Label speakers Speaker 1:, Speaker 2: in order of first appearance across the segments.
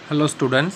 Speaker 1: hello students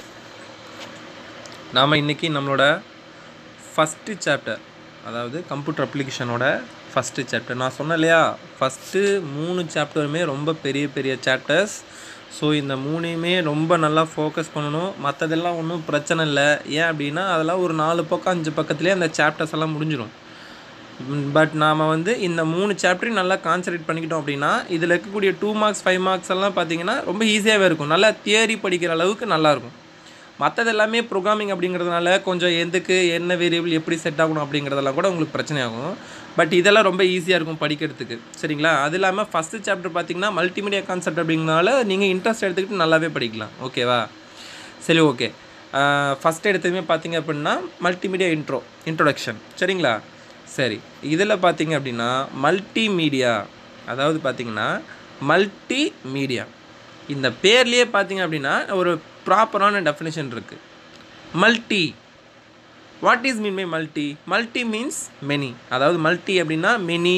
Speaker 1: நாம் இன்றைக்கி நம்மளோட ஃபஸ்ட்டு சாப்டர் அதாவது கம்ப்யூட்டர் அப்ளிகேஷனோட ஃபஸ்ட்டு சாப்டர் நான் சொன்னேன் இல்லையா ஃபஸ்ட்டு மூணு சாப்டருமே ரொம்ப பெரிய பெரிய சாப்டர்ஸ் ஸோ இந்த மூணையுமே ரொம்ப நல்லா ஃபோக்கஸ் பண்ணணும் மற்றதெல்லாம் ஒன்றும் பிரச்சனை இல்லை ஏன் அப்படின்னா அதெல்லாம் ஒரு நாலு பக்கம் அஞ்சு பக்கத்துலேயே அந்த சாப்டர்ஸ் எல்லாம் முடிஞ்சிடும் பட் நாம் வந்து இந்த மூணு சாப்டரையும் நல்லா கான்சன்ட்ரேட் பண்ணிக்கிட்டோம் அப்படின்னா இதில் இருக்கக்கூடிய டூ மார்க்ஸ் ஃபைவ் மார்க்ஸ் எல்லாம் பார்த்தீங்கன்னா ரொம்ப ஈஸியாகவே இருக்கும் நல்லா தியரி படிக்கிற அளவுக்கு நல்லாயிருக்கும் மற்றது எல்லாமே ப்ரோக்ராமிங் அப்படிங்கிறதுனால கொஞ்சம் எதுக்கு என்ன வேரியபிள் எப்படி செட் ஆகணும் அப்படிங்கிறதெல்லாம் கூட உங்களுக்கு பிரச்சனையாகும் பட் இதெல்லாம் ரொம்ப ஈஸியாக இருக்கும் படிக்கிறதுக்கு சரிங்களா அது இல்லாமல் ஃபஸ்ட்டு சாப்டர் பார்த்தீங்கன்னா மல்டிமீடியா கான்செப்ட் அப்படிங்கிறதுனால நீங்கள் இன்ட்ரெஸ்ட் எடுத்துக்கிட்டு நல்லாவே படிக்கலாம் ஓகேவா சரி ஓகே ஃபஸ்ட் எடுத்ததுமே பார்த்தீங்க அப்படின்னா மல்டிமீடியா இன்ட்ரோ இன்ட்ரொடக்ஷன் சரிங்களா சரி இதில் பார்த்தீங்க அப்படின்னா மல்டிமீடியா அதாவது பார்த்தீங்கன்னா மல்டி மீடியா இந்த பேர்லேயே பார்த்தீங்க அப்படின்னா ஒரு ப்ராப்பரான டெஃபினேஷன் இருக்குது multi what is mean by multi multi means many அதாவது மல்டி அப்படின்னா மெனி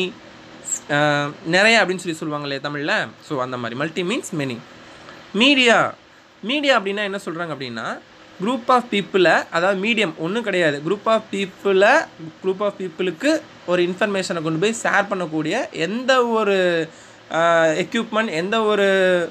Speaker 1: நிறைய அப்படின்னு சொல்லி சொல்லுவாங்க இல்லையா தமிழில் ஸோ அந்த மாதிரி multi means many media media அப்படின்னா என்ன சொல்கிறாங்க அப்படின்னா குரூப் ஆஃப் பீப்புளை அதாவது மீடியம் ஒன்றும் கிடையாது குரூப் ஆஃப் பீப்புளை குரூப் ஆஃப் பீப்புளுக்கு ஒரு இன்ஃபர்மேஷனை கொண்டு போய் ஷேர் பண்ணக்கூடிய எந்த ஒரு எக்யூப்மெண்ட் எந்த ஒரு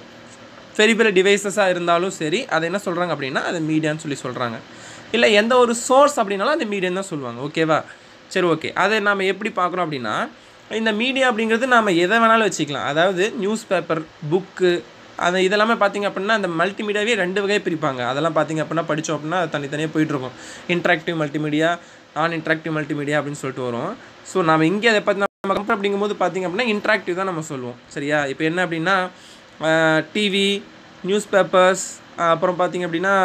Speaker 1: பெரிய பெரிய டிவைசஸாக இருந்தாலும் சரி அதை என்ன சொல்கிறாங்க அப்படின்னா அது மீடியான்னு சொல்லி சொல்கிறாங்க இல்லை எந்த ஒரு சோர்ஸ் அப்படின்னாலும் அந்த மீடியம் தான் சொல்லுவாங்க ஓகேவா சரி ஓகே அதை நாம் எப்படி பார்க்குறோம் அப்படின்னா இந்த மீடியா அப்படிங்கிறது நாம் எதை வேணாலும் வச்சுக்கலாம் அதாவது நியூஸ் பேப்பர் புக்கு அந்த இதெல்லாமே பார்த்திங்க அப்படின்னா அந்த மல்டிமீடியாவே ரெண்டு வகையை பிரிப்பாங்க அதெல்லாம் பார்த்திங்க அப்படின்னா படித்தோம் அப்படின்னா தனித்தனியாக போயிட்டுருக்கும் இன்ட்ராக்டிவ் மல்டிமீடியா நான் இன்ட்ராக்டிவ் மல்டிமீடியா அப்படின்னு சொல்லிட்டு வரும் ஸோ நம்ம இங்கே அதை பற்றி நம்ம கம்பேர் அப்படிங்கும்போது பார்த்திங்க அப்படின்னா இன்ட்ராக்டிவ் தான் நம்ம சொல்லுவோம் சரியா இப்போ என்ன அப்படின்னா டிவி நியூஸ் பேப்பர்ஸ் அப்புறம் பார்த்திங்க அப்படின்னா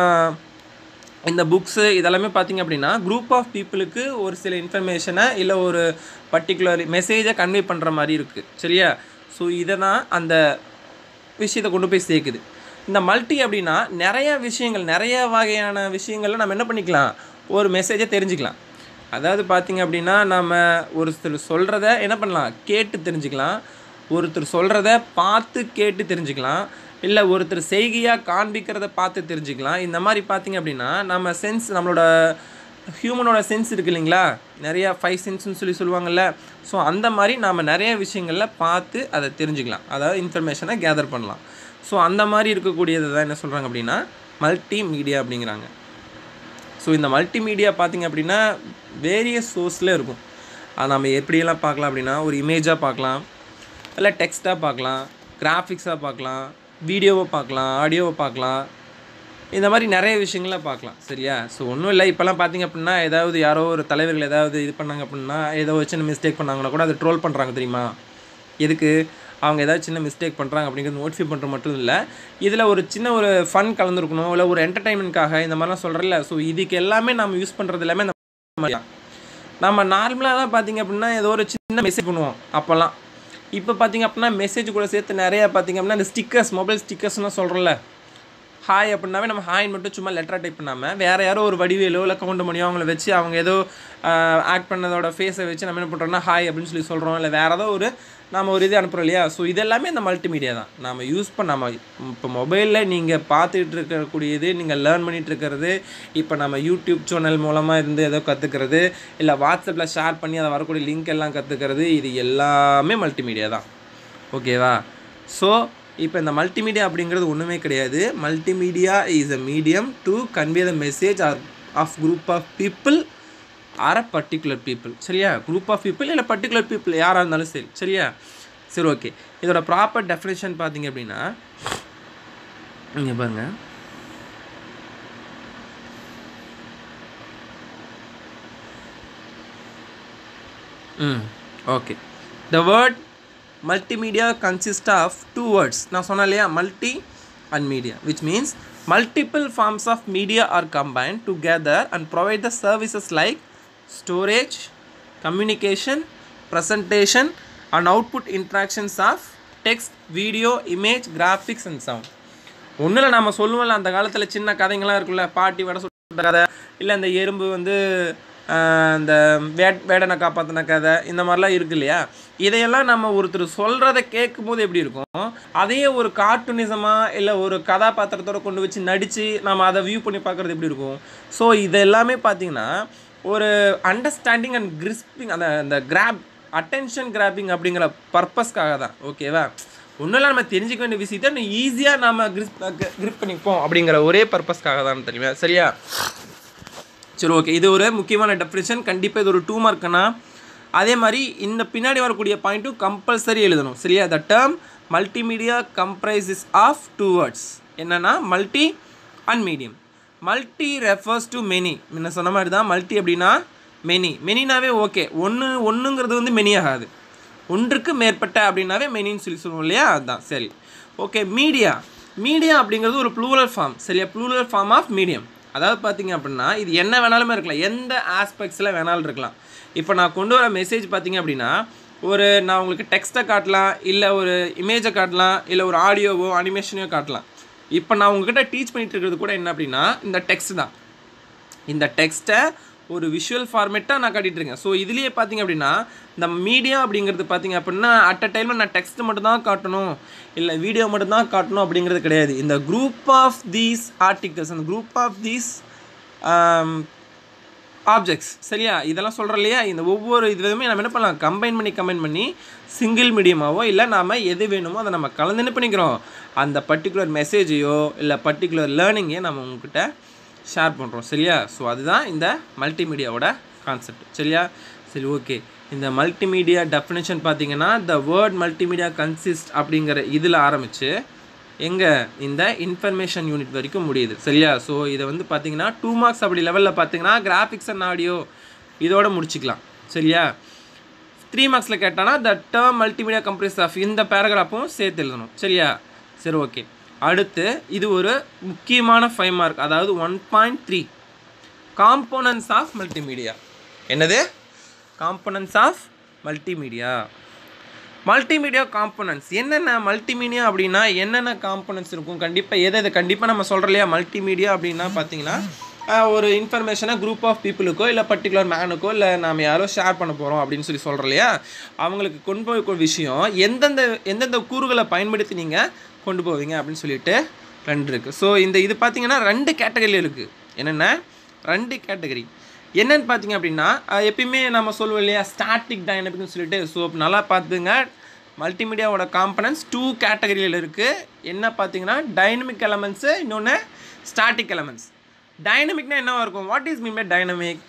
Speaker 1: இந்த புக்ஸு இதெல்லாமே பார்த்திங்க அப்படின்னா குரூப் ஆஃப் பீப்புளுக்கு ஒரு சில இன்ஃபர்மேஷனை இல்லை ஒரு பர்டிகுலர் மெசேஜை கன்வே பண்ணுற மாதிரி இருக்குது சரியா ஸோ இதை தான் அந்த விஷயத்தை கொண்டு போய் சேர்க்குது இந்த மல்டி அப்படின்னா நிறைய விஷயங்கள் நிறைய வகையான விஷயங்களில் நம்ம என்ன பண்ணிக்கலாம் ஒரு மெசேஜை தெரிஞ்சுக்கலாம் அதாவது பார்த்திங்க அப்படின்னா நம்ம ஒருத்தர் சொல்கிறத என்ன பண்ணலாம் கேட்டு தெரிஞ்சுக்கலாம் ஒருத்தர் சொல்கிறத பார்த்து கேட்டு தெரிஞ்சுக்கலாம் இல்லை ஒருத்தர் செய்கையாக காண்பிக்கிறத பார்த்து தெரிஞ்சுக்கலாம் இந்த மாதிரி பார்த்திங்க அப்படின்னா நம்ம சென்ஸ் நம்மளோட ஹியூமனோட சென்ஸ் இருக்குது இல்லைங்களா நிறையா ஃபைவ் சென்ஸ்னு சொல்லி சொல்லுவாங்கள்ல ஸோ அந்த மாதிரி நாம் நிறைய விஷயங்களில் பார்த்து அதை தெரிஞ்சுக்கலாம் அதாவது இன்ஃபர்மேஷனை கேதர் பண்ணலாம் ஸோ அந்த மாதிரி இருக்கக்கூடியது தான் என்ன சொல்கிறாங்க அப்படின்னா மல்டி மீடியா அப்படிங்கிறாங்க ஸோ இந்த மல்டிமீடியா பார்த்திங்க அப்படின்னா வேரியஸ் சோர்ஸில் இருக்கும் அது நம்ம எப்படியெல்லாம் பார்க்கலாம் அப்படின்னா ஒரு இமேஜாக பார்க்கலாம் இல்லை டெக்ஸ்ட்டாக பார்க்கலாம் கிராஃபிக்ஸாக பார்க்கலாம் வீடியோவை பார்க்கலாம் ஆடியோவை பார்க்கலாம் இந்த மாதிரி நிறைய விஷயங்கள பார்க்கலாம் சரியா ஸோ ஒன்றும் இல்லை இப்போல்லாம் பார்த்திங்க அப்படின்னா ஏதாவது யாரோ ஒரு தலைவர்கள் ஏதாவது இது பண்ணாங்க அப்படின்னா ஏதோ சின்ன மிஸ்டேக் பண்ணாங்கன்னா கூட அதை ட்ரோல் பண்ணுறாங்க தெரியுமா எதுக்கு அவங்க ஏதாவது சின்ன மிஸ்டேக் பண்ணுறாங்க அப்படிங்கிறது நோட்டிஃபை பண்ணுற மட்டும் இல்லை இதில் ஒரு சின்ன ஒரு ஃபன் கலந்துருக்கணும் இல்லை ஒரு என்டர்டைன்மெண்ட்காக இந்த மாதிரிலாம் சொல்கிறல ஸோ இதுக்கு எல்லாமே நம்ம யூஸ் பண்ணுறது எல்லாமே இந்த மாதிரியா நம்ம நார்மலாக தான் பார்த்திங்க அப்படின்னா ஏதோ ஒரு சின்ன மெசேஜ் பண்ணுவோம் அப்போல்லாம் இப்போ பார்த்திங்க அப்படின்னா மெசேஜ் கூட சேர்த்து நிறையா பார்த்திங்க அப்படின்னா இந்த ஸ்டிக்கர்ஸ் மொபைல் ஸ்டிக்கர்ஸ்லாம் சொல்கிறோம்ல ஹாய் அப்படின்னாவே நம்ம ஹாய்ன்னு மட்டும் சும்மா லெட்டராக டைப் பண்ணாமல் வேறு யாரோ ஒரு வடிவேலோ இல்லை கவுண்ட் பண்ணியோ அவங்கள வச்சு அவங்க ஏதோ ஆக்ட் பண்ணதோட ஃபேஸை வச்சு நம்ம என்ன பண்ணுறோம்னா ஹாய் அப்படின்னு சொல்லி சொல்கிறோம் இல்லை வேறு ஏதோ ஒரு நம்ம ஒரு இது அனுப்புகிறோம் இல்லையா ஸோ இதெல்லாமே இந்த மல்டிமீடியா தான் நம்ம யூஸ் பண்ண நம்ம இப்போ மொபைலில் நீங்கள் பார்த்துட்டு இருக்கக்கூடியது நீங்கள் லேர்ன் பண்ணிகிட்டு இருக்கிறது இப்போ நம்ம யூடியூப் சேனல் மூலமாக இருந்து ஏதோ கற்றுக்கிறது இல்லை வாட்ஸ்அப்பில் ஷேர் பண்ணி அதை வரக்கூடிய லிங்க் எல்லாம் கற்றுக்கிறது இது எல்லாமே மல்டிமீடியா தான் ஓகேவா ஸோ இப்போ இந்த மல்டிமீடியா அப்படிங்கிறது ஒன்றுமே கிடையாது multimedia is a medium to convey the message or of group of people or a particular people சரியா குரூப் ஆஃப் பீப்புள் இல்லை பர்டிகுலர் பீப்புள் யாராக இருந்தாலும் சரி சரியா சரி ஓகே இதோட ப்ராப்பர் டெஃபினேஷன் பார்த்தீங்க அப்படின்னா இங்கே பாருங்க hmm okay the word multimedia consists of two words நான் சொன்னேன் இல்லையா multi and media which means multiple forms of media are combined together and provide the services like storage communication presentation and output interactions of text video image graphics and sound ஒன்றில் நம்ம சொல்லுவோம்ல அந்த காலத்தில் சின்ன கதைங்களாம் இருக்குல்ல பாட்டி வடை சுட்ட கதை இல்லை இந்த எறும்பு வந்து ஆஹ் இந்த வே வேடனை காப்பாற்றின கதை இந்த மாதிரிலாம் இருக்கு இல்லையா இதையெல்லாம் நம்ம ஒருத்தர் சொல்கிறத கேட்கும் போது எப்படி இருக்கும் அதையே ஒரு கார்ட்டூனிசமாக இல்லை ஒரு கதாபாத்திரத்தோட கொண்டு வச்சு நடித்து நம்ம அதை வியூ பண்ணி பார்க்குறது எப்படி இருக்கும் ஸோ இது எல்லாமே பார்த்தீங்கன்னா ஒரு அண்டர்ஸ்டாண்டிங் அண்ட் கிரிஸ்பிங் அந்த அந்த கிராப் அட்டென்ஷன் கிராப்பிங் அப்படிங்கிற பர்பஸ்க்காக தான் ஓகேவா ஒன்றும் இல்லை நம்ம தெரிஞ்சுக்க வேண்டிய விஷயத்தை இன்னும் ஈஸியாக நம்ம கிரிப் கிரிப் பண்ணிப்போம் அப்படிங்கிற ஒரே பர்பஸ்க்காக தான் தெரியுமா சரியா சரி ஓகே இது ஒரு முக்கியமான டெஃபினேஷன் கண்டிப்பாக இது ஒரு டூ மார்க்குனா அதே மாதிரி இந்த பின்னாடி வரக்கூடிய பாயிண்ட்டும் கம்பல்சரி எழுதணும் சரியா the term multimedia comprises of two words என்னென்னா multi and medium multi refers to many முன்ன சொன்ன மாதிரி தான் மல்டி அப்படின்னா மெனி மெனினாவே ஓகே ஒன்று ஒன்றுங்கிறது வந்து மெனி ஆகாது ஒன்றுக்கு மேற்பட்ட அப்படின்னாவே மெனின்னு சொல்லி சொல்லுவோம் இல்லையா அதுதான் சரி ஓகே மீடியா மீடியா அப்படிங்கிறது ஒரு ப்ளூரல் ஃபார்ம் சரியா ப்ளூரல் ஃபார்ம் ஆஃப் மீடியம் அதாவது பார்த்தீங்க அப்படின்னா இது என்ன வேணாலுமே இருக்கலாம் எந்த ஆஸ்பெக்ட்ஸில் வேணாலும் இருக்கலாம் இப்போ நான் கொண்டு வர மெசேஜ் பார்த்தீங்க அப்படின்னா ஒரு நான் உங்களுக்கு டெக்ஸ்ட்டை காட்டலாம் இல்லை ஒரு இமேஜை காட்டலாம் இல்லை ஒரு ஆடியோவோ அனிமேஷனையோ காட்டலாம் இப்போ நான் உங்ககிட்ட டீச் பண்ணிட்டு இருக்கிறது கூட என்ன அப்படின்னா இந்த டெக்ஸ்ட் தான் இந்த டெக்ஸ்ட்டை ஒரு விஷுவல் ஃபார்மேட்டாக நான் காட்டிட்டு இருக்கேன் ஸோ இதுலேயே பார்த்தீங்க அப்படின்னா இந்த மீடியா அப்படிங்கிறது பார்த்தீங்க அப்படின்னா அட் அ டைமில் நான் டெக்ஸ்ட் மட்டும் தான் காட்டணும் இல்லை வீடியோ மட்டும் தான் காட்டணும் அப்படிங்கிறது கிடையாது இந்த குரூப் ஆஃப் தீஸ் ஆர்டிகல்ஸ் அந்த குரூப் ஆஃப் தீஸ் ஆப்ஜெக்ட்ஸ் சரியா இதெல்லாம் சொல்கிறோம் இல்லையா இந்த ஒவ்வொரு இதுவுமே நம்ம என்ன பண்ணலாம் கம்பைன் பண்ணி கம்பைன் பண்ணி சிங்கிள் மீடியமாவோ இல்லை நாம் எது வேணுமோ அதை நம்ம கலந்து என்ன பண்ணிக்கிறோம் அந்த பர்டிகுலர் மெசேஜையோ இல்லை பர்டிகுலர் லேர்னிங்கையோ நம்ம உங்ககிட்ட ஷேர் பண்ணுறோம் சரியா ஸோ அதுதான் இந்த மல்டிமீடியாவோட கான்செப்ட் சரியா சரி ஓகே இந்த மல்டிமீடியா டெஃபினேஷன் பார்த்தீங்கன்னா த வேர்ட் மல்டிமீடியா கன்சிஸ்ட் அப்படிங்கிற இதில் ஆரம்பித்து எங்கே இந்த இன்ஃபர்மேஷன் யூனிட் வரைக்கும் முடியுது சரியா ஸோ இதை வந்து பார்த்தீங்கன்னா டூ மார்க்ஸ் அப்படி லெவலில் பார்த்தீங்கன்னா கிராஃபிக்ஸ் அண்ட் ஆடியோ இதோட முடிச்சுக்கலாம் சரியா த்ரீ மார்க்ஸில் கேட்டானா the term multimedia comprise of இந்த பேராகிராஃபும் சேர்த்து எழுதணும் சரியா சரி ஓகே அடுத்து இது ஒரு முக்கியமான ஃபைவ் மார்க் அதாவது one point three components of multimedia என்னது components of multimedia multimedia components என்னென்ன மல்டிமீடியா அப்படின்னா என்னென்ன காம்போனன்ட்ஸ் இருக்கும் கண்டிப்பாக எதை எதை கண்டிப்பாக நம்ம சொல்கிறோம் இல்லையா மல்டிமீடியா அப்படின்னா பார்த்தீங்கன்னா ஆஹ், ஒரு இன்ஃபர்மேஷனை குரூப் ஆஃப் பீப்புளுக்கோ இல்லை பர்டிகுலர் மேனுக்கோ இல்லை நாம் யாரோ ஷேர் பண்ண போகிறோம் அப்படின்னு சொல்லி சொல்கிறோம் இல்லையா அவங்களுக்கு கொண்டு போய் விஷயம் எந்தெந்த எந்தெந்த கூறுகளை பயன்படுத்தி நீங்கள் கொண்டு போவீங்க அப்படின்னு சொல்லிட்டு ரெண்டு இருக்குது ஸோ இந்த இது பார்த்தீங்கன்னா ரெண்டு கேட்டகரியில் இருக்குது என்னென்ன ரெண்டு கேட்டகரி என்னன்னு பார்த்தீங்க அப்படின்னா அஹ், எப்பயுமே நம்ம சொல்லுவோம் இல்லையா ஸ்டாட்டிக் டைனமிக்னு சொல்லிட்டு ஸோ நல்லா பார்த்துங்க மல்டிமீடியாவோட காம்பனன்ஸ் டூ கேட்டகரியில் இருக்குது என்ன பார்த்தீங்கன்னா டைனமிக் எலமெண்ட்ஸு இன்னொன்று ஸ்டாட்டிக் எலமெண்ட்ஸ் டைனமிக்னா என்னவா இருக்கும் what is mean by dynamic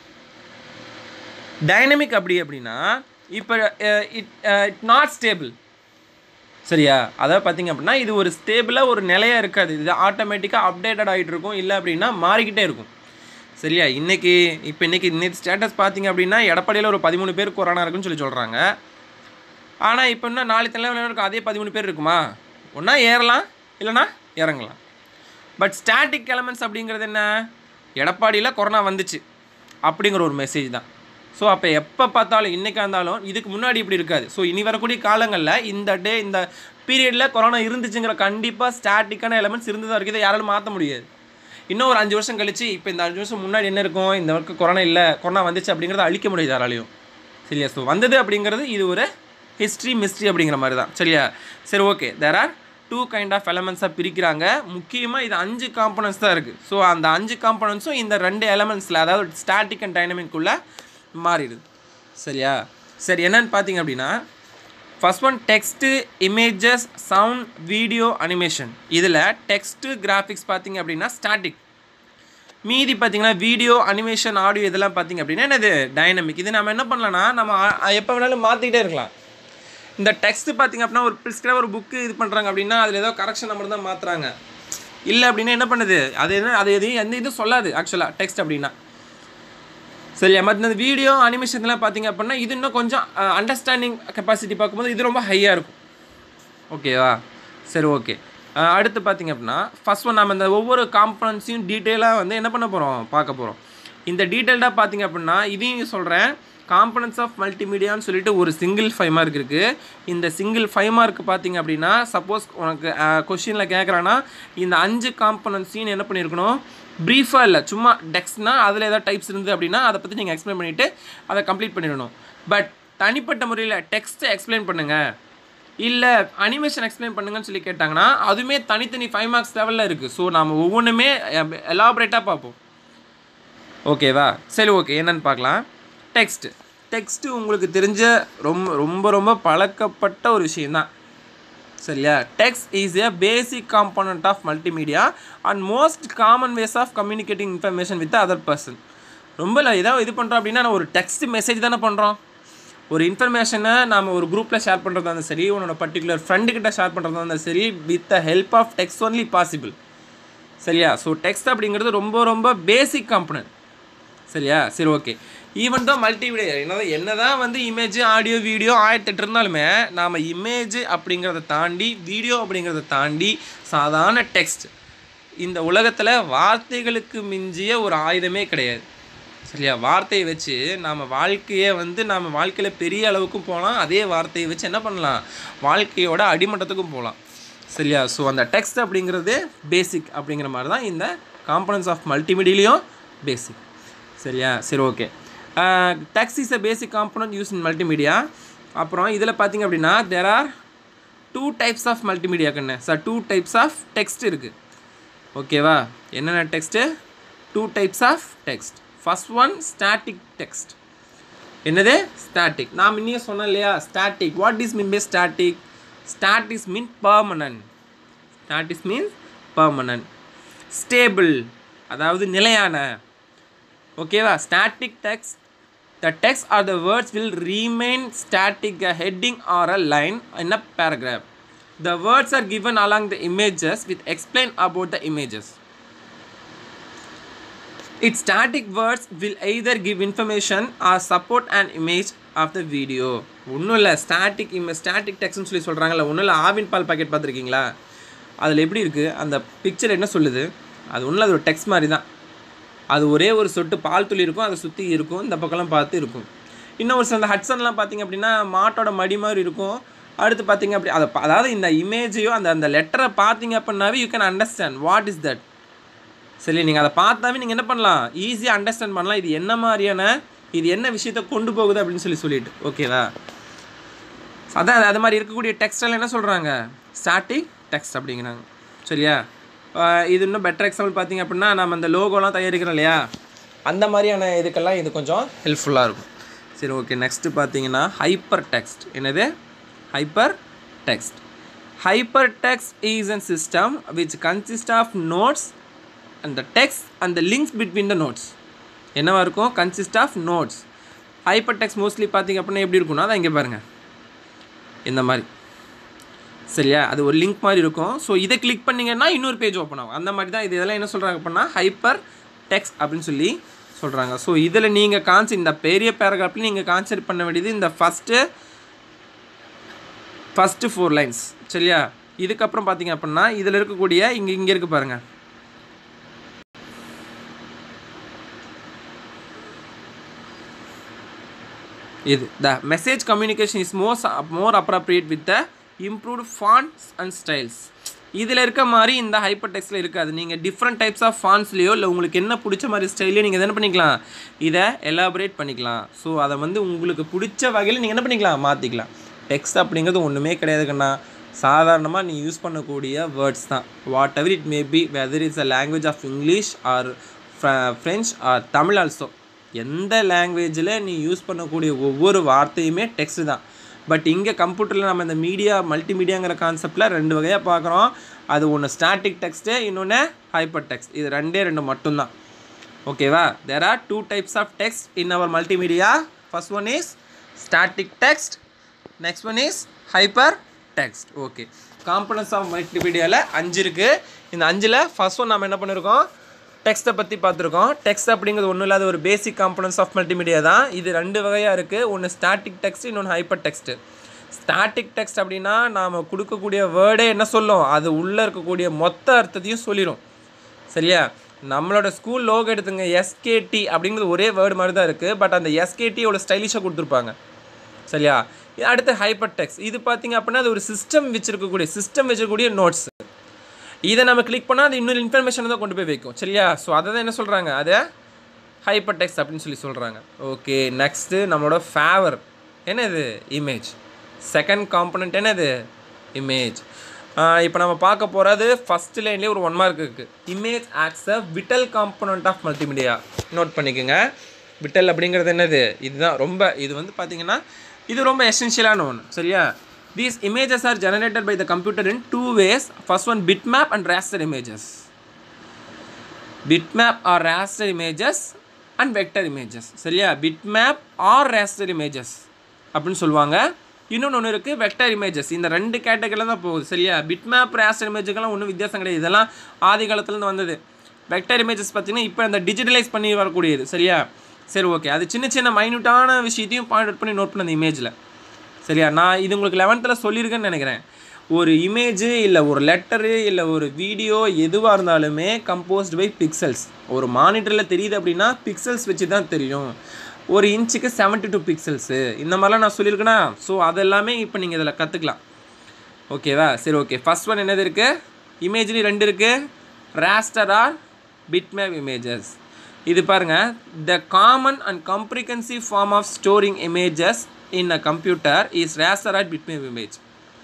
Speaker 1: dynamic அப்படி அப்படின்னா இப்போ இட் இட் நாட் ஸ்டேபிள் சரியா அதாவது பார்த்தீங்க அப்படின்னா இது ஒரு ஸ்டேபிளாக ஒரு நிலையாக இருக்காது இது ஆட்டோமேட்டிக்காக அப்டேட்டட் ஆகிட்டு இருக்கும் இல்லை அப்படின்னா மாறிக்கிட்டே இருக்கும் சரியா இன்னைக்கு இப்போ இன்னைக்கு இன்னைக்கு ஸ்டேட்டஸ் பார்த்தீங்க அப்படின்னா எடப்பாடியில் ஒரு பதிமூணு பேர் கொரோனா இருக்குன்னு சொல்லி சொல்கிறாங்க ஆனால் இப்போ இன்னும் நாளைக்கு தலைவலில் இருக்கும் அதே பதிமூணு பேர் இருக்குமா ஒன்றா ஏறலாம் இல்லைனா இறங்கலாம் பட் ஸ்டாட்டிக் எலமெண்ட்ஸ் அப்படிங்கிறது என்ன எடப்பாடியில் கொரோனா வந்துச்சு அப்படிங்கிற ஒரு மெசேஜ் தான் ஸோ அப்போ எப்போ பார்த்தாலும் இன்றைக்கா இருந்தாலும் இதுக்கு முன்னாடி இப்படி இருக்காது ஸோ இனி வரக்கூடிய காலங்களில் இந்த டே இந்த பீரியடில் கொரோனா இருந்துச்சுங்கிற கண்டிப்பாக ஸ்டாட்டிக்கான எலமெண்ட்ஸ் இருந்து தான் இருக்குது இதை யாராலும் மாற்ற முடியாது இன்னும் ஒரு அஞ்சு வருஷம் கழிச்சு இப்போ இந்த அஞ்சு வருஷம் முன்னாடி என்ன இருக்கும் இந்த வரைக்கும் கொரோனா இல்லை கொரோனா வந்துச்சு அப்படிங்கிறத அழிக்க முடியாது யாராலையும் சரியா ஸோ வந்தது அப்படிங்கிறது இது ஒரு ஹிஸ்ட்ரி மிஸ்ட்ரி அப்படிங்கிற மாதிரி தான் சரியா சரி okay there are two kind of எலமெண்ட்ஸாக பிரிக்கிறாங்க முக்கியமாக இது அஞ்சு காம்பனன்ட்ஸ் தான் இருக்குது ஸோ அந்த அஞ்சு காம்பனன்ட்ஸும் இந்த ரெண்டு எலமெண்ட்ஸில் அதாவது ஸ்டாட்டிக் அண்ட் டைனமிக்குள்ளே மாறிடுது சரியா சரி என்னன்னு பார்த்தீங்க அப்படின்னா first one text images sound video animation இதில் டெக்ஸ்ட்டு கிராஃபிக்ஸ் பார்த்தீங்க அப்படின்னா ஸ்டாட்டிக் மீதி பார்த்தீங்கன்னா வீடியோ அனிமேஷன் ஆடியோ இதெல்லாம் பார்த்தீங்க அப்படின்னா என்னது டைனமிக் இது நம்ம என்ன பண்ணலாம்னா நம்ம அ- எப்போ வேணாலும் மாற்றிக்கிட்டே இருக்கலாம் இந்த டெக்ஸ்ட் பார்த்தீங்க அப்படின்னா ஒரு ப்ரிஸ்கிரைப் ஒரு புக்கு இது பண்ணுறாங்க அப்படின்னா அதில் ஏதோ கரெக்ஷன் நம்பர் தான் மாற்றுறாங்க இல்லை அப்படின்னா என்ன பண்ணுது அது என்ன அது எதையும் எந்த இதுவும் சொல்லாது ஆக்சுவலாக டெக்ஸ்ட் அப்படின்னா சரியா மற்ற இந்த வீடியோ அனிமேஷன்லாம் பார்த்தீங்க அப்படின்னா இது இன்னும் கொஞ்சம் அண்டர்ஸ்டாண்டிங் கெப்பாசிட்டி பார்க்கும்போது இது ரொம்ப ஹையாக இருக்கும் ஓகேவா சரி ஓகே அடுத்து பார்த்தீங்க அப்படின்னா ஃபர்ஸ்ட் ஒன் நம்ம இந்த ஒவ்வொரு காம்பனன்ஸையும் டீட்டெயிலாக வந்து என்ன பண்ண போகிறோம் பார்க்க போகிறோம் இந்த டீட்டெயில்டாக பார்த்தீங்க அப்படின்னா இதையும் சொல்கிறேன் காம்பனன்ஸ் ஆஃப் மல்டிமீடியான்னு சொல்லிட்டு ஒரு சிங்கிள் ஃபைவ் மார்க் இருக்குது இந்த சிங்கிள் ஃபைவ் மார்க் பார்த்தீங்க அப்படின்னா சப்போஸ் உனக்கு கொஷினில் கேட்குறான்னா இந்த அஞ்சு காம்பனன்ஸையும் என்ன பண்ணியிருக்கணும் ப்ரீஃபாக இல்லை சும்மா டெக்ஸ்ட்னா அதில் ஏதாவது டைப்ஸ் இருந்து அப்படின்னா அதை பற்றி நீங்கள் எக்ஸ்பிளைன் பண்ணிவிட்டு அதை கம்ப்ளீட் பண்ணிடணும் பட் தனிப்பட்ட முறையில் டெக்ஸ்ட்டை எக்ஸ்பிளைன் பண்ணுங்கள் இல்லை அனிமேஷன் எக்ஸ்பிளைன் பண்ணுங்கன்னு சொல்லி கேட்டாங்கன்னா அதுவுமே தனித்தனி ஃபைவ் மார்க்ஸ் லெவலில் இருக்குது ஸோ நாம் ஒவ்வொன்றுமே எலாபரேட்டாக பார்ப்போம் ஓகேவா சரி ஓகே என்னன்னு பார்க்கலாம் டெக்ஸ்ட் டெக்ஸ்ட்டு உங்களுக்கு தெரிஞ்ச ரொம்ப ரொம்ப ரொம்ப பழக்கப்பட்ட ஒரு விஷயந்தான் சரியா text is a basic component of multimedia and most common ways of communicating information with other person ரொம்ப இல்லை ஏதாவது இது பண்ணுறோம் அப்படின்னா நான் ஒரு டெக்ஸ்ட் மெசேஜ் தானே பண்ணுறோம் ஒரு இன்ஃபர்மேஷனை நாம் ஒரு குரூப்பில் ஷேர் பண்ணுறதா இருந்தாலும் சரி உன்னோட பர்டிகுலர் ஃப்ரெண்டுக்கிட்ட ஷேர் பண்ணுறதா இருந்தாலும் சரி with the help of text only possible சரியா ஸோ டெக்ஸ்ட் அப்படிங்கிறது ரொம்ப ரொம்ப பேசிக் காம்பனன்ட் சரியா சரி ஓகே ஈவன் தான் மல்டிமீடியா என்னதான் என்னதான் வந்து இமேஜ் ஆடியோ வீடியோ ஆயிரத்தெட்டு இருந்தாலுமே நாம் இமேஜ் அப்படிங்கிறத தாண்டி வீடியோ அப்படிங்கிறத தாண்டி சாதாரண டெக்ஸ்ட் இந்த உலகத்தில் வார்த்தைகளுக்கு மிஞ்சிய ஒரு ஆயுதமே கிடையாது சரியா வார்த்தையை வச்சு நாம் வாழ்க்கையை வந்து நாம் வாழ்க்கையில் பெரிய அளவுக்கும் போகலாம் அதே வார்த்தையை வச்சு என்ன பண்ணலாம் வாழ்க்கையோட அடிமட்டத்துக்கும் போகலாம் சரியா ஸோ அந்த டெக்ஸ்ட் அப்படிங்கிறது பேசிக் அப்படிங்கிற மாதிரி தான் இந்த காம்பனன்ஸ் ஆஃப் மல்டிமீடியிலையும் பேசிக் சரியா சரி okay text is a basic component use in multimedia அப்புறம் இதில் பார்த்தீங்க அப்படின்னா there are two types of multimedia கண்ணு sir two types of text இருக்குது ஓகேவா என்னென்ன text two types of text first one static text என்னது ஸ்டாட்டிக் நான் முன்னே சொன்னேன் இல்லையா static what is mean by static static mean permanent static mean permanent stable அதாவது நிலையான ஓகேவா static text the text are the words will remain static a heading or a line in a paragraph the words are given along the images with explain about the images its static words will either give information or support an image of the video ஒன்றும் இல்லை static இம static டெக்ஸ்ட்னு சொல்லி சொல்கிறாங்கல்ல ஒன்றும் இல்லை ஆவின் பால் packet பார்த்துருக்கீங்களா அதில் எப்படி இருக்குது அந்த பிக்சர் என்ன சொல்லுது அது ஒன்றும் அது ஒரு டெக்ஸ்ட் மாதிரி தான் அது ஒரே ஒரு சொட்டு பால் துளி இருக்கும் அதை சுற்றி இருக்கும் இந்த பக்கம்லாம் பார்த்து இருக்கும் இன்னும் ஒரு சில அந்த ஹட்சன்லாம் பார்த்தீங்க அப்படின்னா மாட்டோட மடி மாதிரி இருக்கும் அடுத்து பார்த்தீங்க அப்படி அதை பா- அதாவது இந்த இமேஜையோ அந்த அந்த லெட்டரை பார்த்தீங்க அப்படின்னாவே you can understand what is that சரி நீங்கள் அதை பார்த்தாவே நீங்கள் என்ன பண்ணலாம் ஈஸியாக அண்டர்ஸ்டாண்ட் பண்ணலாம் இது என்ன மாதிரியான இது என்ன விஷயத்தை கொண்டு போகுது அப்படின்னு சொல்லி சொல்லிட்டு ஓகேவா அதான் அது- அது மாதிரி இருக்கக்கூடிய டெக்ஸ்டெல்லாம் என்ன சொல்கிறாங்க ஸ்டாட்டிக் டெக்ஸ்ட் அப்படிங்கிறாங்க சரியா ஆஹ் இது இன்னும் பெட்டர் எக்ஸாம்பிள் பார்த்தீங்க அப்படின்னா நம்ம அந்த லோகோலாம் தயாரிக்கிறோம் இல்லையா அந்த மாதிரியான இதுக்கெல்லாம் இது கொஞ்சம் ஹெல்ப்ஃபுல்லாக இருக்கும் சரி ஓகே நெக்ஸ்ட்டு பார்த்தீங்கன்னா ஹைப்பர் டெக்ஸ்ட் என்னது hypertext hyper hypertext is an system which consist of nodes அந்த டெக்ஸ்ட் அந்த லிங்க்ஸ் பிட்வீன் த நோட்ஸ் என்னவா இருக்கும் consist of nodes hypertext mostly பார்த்தீங்க அப்படின்னா எப்படி இருக்கும்னா அதான் இங்கே பாருங்கள் இந்த மாதிரி சரியா அது ஒரு லிங்க் மாதிரி இருக்கும் ஸோ இதை கிளிக் பண்ணீங்கன்னா இன்னொரு பேஜ் ஓப்பன் ஆகும் அந்த மாதிரி தான் இது இதெல்லாம் என்ன சொல்கிறாங்க அப்படின்னா ஹைப்பர் டெக்ஸ்ட் அப்படின்னு சொல்லி சொல்கிறாங்க ஸோ இதில் நீங்கள் கான்செப்ட் இந்த பெரிய பேராகிராஃபில் நீங்கள் கான்சென்ட் பண்ண வேண்டியது இந்த ஃபஸ்ட்டு ஃபஸ்ட்டு ஃபோர் லைன்ஸ் சரியா இதுக்கப்புறம் பார்த்தீங்க அப்படின்னா இதில் இருக்கக்கூடிய இங்கே இங்கே இருக்கு பாருங்க இது the message communication is more more appropriate with the improved fonts and styles இதில் இருக்க மாதிரி இந்த ஹைப்பர் டெக்ஸ்ட்டில் இருக்காது நீங்கள் டிஃப்ரெண்ட் டைப்ஸ் ஆஃப் ஃபாண்ட்ஸ்லையோ இல்லை உங்களுக்கு என்ன பிடிச்ச மாதிரி ஸ்டைலையோ நீங்கள் என்ன பண்ணிக்கலாம் இதை எலாபரேட் பண்ணிக்கலாம் ஸோ அதை வந்து உங்களுக்கு பிடிச்ச வகையில் நீங்கள் என்ன பண்ணிக்கலாம் மாற்றிக்கலாம் டெக்ஸ்ட் அப்படிங்கிறது ஒன்றுமே கிடையாது கண்ணா சாதாரணமாக நீ யூஸ் பண்ணக்கூடிய வேர்ட்ஸ் தான் whatever it may be whether it's a language of English or French or Tamil also எந்த லாங்குவேஜில் நீ யூஸ் பண்ணக்கூடிய ஒவ்வொரு வார்த்தையுமே டெக்ஸ்ட் தான் பட் இங்கே கம்ப்யூட்டரில் நம்ம இந்த மீடியா மல்டிமீடியாங்கிற கான்செப்டில் ரெண்டு வகையாக பார்க்குறோம் அது ஒன்று ஸ்டாட்டிக் டெக்ஸ்ட்டு இன்னொன்று ஹைப்பர் டெக்ஸ்ட் இது ரெண்டே ரெண்டு மட்டும்தான் ஓகேவா there are two types of text in our multimedia first one is static text next one is hypertext okay components of மல்டிமீடியாவில் அஞ்சு இருக்குது இந்த அஞ்சில் ஃபர்ஸ்ட் ஒன் நம்ம என்ன பண்ணியிருக்கோம் டெக்ஸ்ட்டை பற்றி பார்த்துருக்கோம் டெக்ஸ்ட் அப்படிங்கிறது ஒன்றும் இல்லாத ஒரு பேசிக் காம்பனன்ஸ் ஆஃப் மல்டிமீடியா தான் இது ரெண்டு வகையாக இருக்குது ஒன்று ஸ்டாட்டிக் டெக்ஸ்ட் இன்னொன்று ஹைப்பர் டெக்ஸ்ட்டு ஸ்டாட்டிக் டெக்ஸ்ட் அப்படின்னா நாம் கொடுக்கக்கூடிய வேர்டே என்ன சொல்லும் அது உள்ளே இருக்கக்கூடிய மொத்த அர்த்தத்தையும் சொல்லிடும் சரியா நம்மளோட ஸ்கூல் லோகோ எடுத்துங்க எஸ்கேடி அப்படிங்கிறது ஒரே வேர்டு மாதிரி தான் இருக்குது பட் அந்த எஸ்கேடி எவ்வளோ ஸ்டைலிஷாக கொடுத்துருப்பாங்க சரியா இது அடுத்து ஹைப்பர் டெக்ஸ் இது பார்த்தீங்க அப்படின்னா அது ஒரு சிஸ்டம் வச்சிருக்கக்கூடிய சிஸ்டம் வச்சிருக்கக்கூடிய நோட்ஸ் இதை நம்ம கிளிக் பண்ணால் அது இன்னொரு இன்ஃபர்மேஷனை தான் கொண்டு போய் வைக்கும் சரியா ஸோ அதை தான் என்ன சொல்கிறாங்க அதை ஹைப்பர் டெக்ஸ்ட் அப்படின்னு சொல்லி சொல்கிறாங்க ஓகே நெக்ஸ்ட்டு நம்மளோட ஃபேவர் என்னது இமேஜ் செகண்ட் காம்பனண்ட் என்னது இமேஜ் இப்போ நம்ம பார்க்க போகிறது ஃபஸ்ட் லைன்லேயே ஒரு ஒன் மார்க் இருக்குது image acts a vital component of multimedia note பண்ணிக்கோங்க விட்டல் அப்படிங்கிறது என்னது இதுதான் ரொம்ப இது வந்து பார்த்தீங்கன்னா இது ரொம்ப எசென்ஷியலான ஒன்று சரியா these images are generated by the computer in two ways first one bitmap and raster images bitmap or raster images and vector images சரியா bitmap or raster images அப்படின்னு சொல்லுவாங்க இன்னொன்று ஒன்று இருக்குது வெக்டர் இமேஜஸ் இந்த ரெண்டு கேட்டகரியில் தான் போகுது சரியா பிட்மேப் ரேஸ்டர் இமேஜுக்கெல்லாம் ஒன்றும் வித்தியாசம் கிடையாது இதெல்லாம் ஆதி காலத்துலேருந்து வந்தது வெக்டர் இமேஜஸ் பார்த்தீங்கன்னா இப்போ இந்த டிஜிட்டலைஸ் பண்ணி வரக்கூடியது சரியா சரி ஓகே அது சின்ன சின்ன மைன்யூட்டான விஷயத்தையும் பாயிண்ட் அவுட் பண்ணி நோட் பண்ண அந்த இமேஜில் சரியா நான் இது உங்களுக்கு லெவன்த்தில் சொல்லியிருக்கேன்னு நினைக்கிறேன் ஒரு இமேஜு இல்லை ஒரு லெட்டரு இல்லை ஒரு வீடியோ எதுவாக இருந்தாலுமே கம்போஸ்ட் பை பிக்சல்ஸ் ஒரு மானிட்டரில் தெரியுது அப்படின்னா பிக்சல்ஸ் வச்சு தான் தெரியும் ஒரு இன்ச்சுக்கு 72 டூ பிக்சல்ஸு இந்த மாதிரிலாம் நான் சொல்லியிருக்கேனா ஸோ அதெல்லாமே இப்போ நீங்கள் இதில் கற்றுக்கலாம் ஓகேவா சரி ஓகே ஃபர்ஸ்ட் ஒன் என்னது இருக்குது இமேஜ்லேயும் ரெண்டு இருக்குது raster ஆர் bitmap இமேஜஸ் இது பாருங்க the common and comprehensive form of storing images in a computer is raster or bitmap image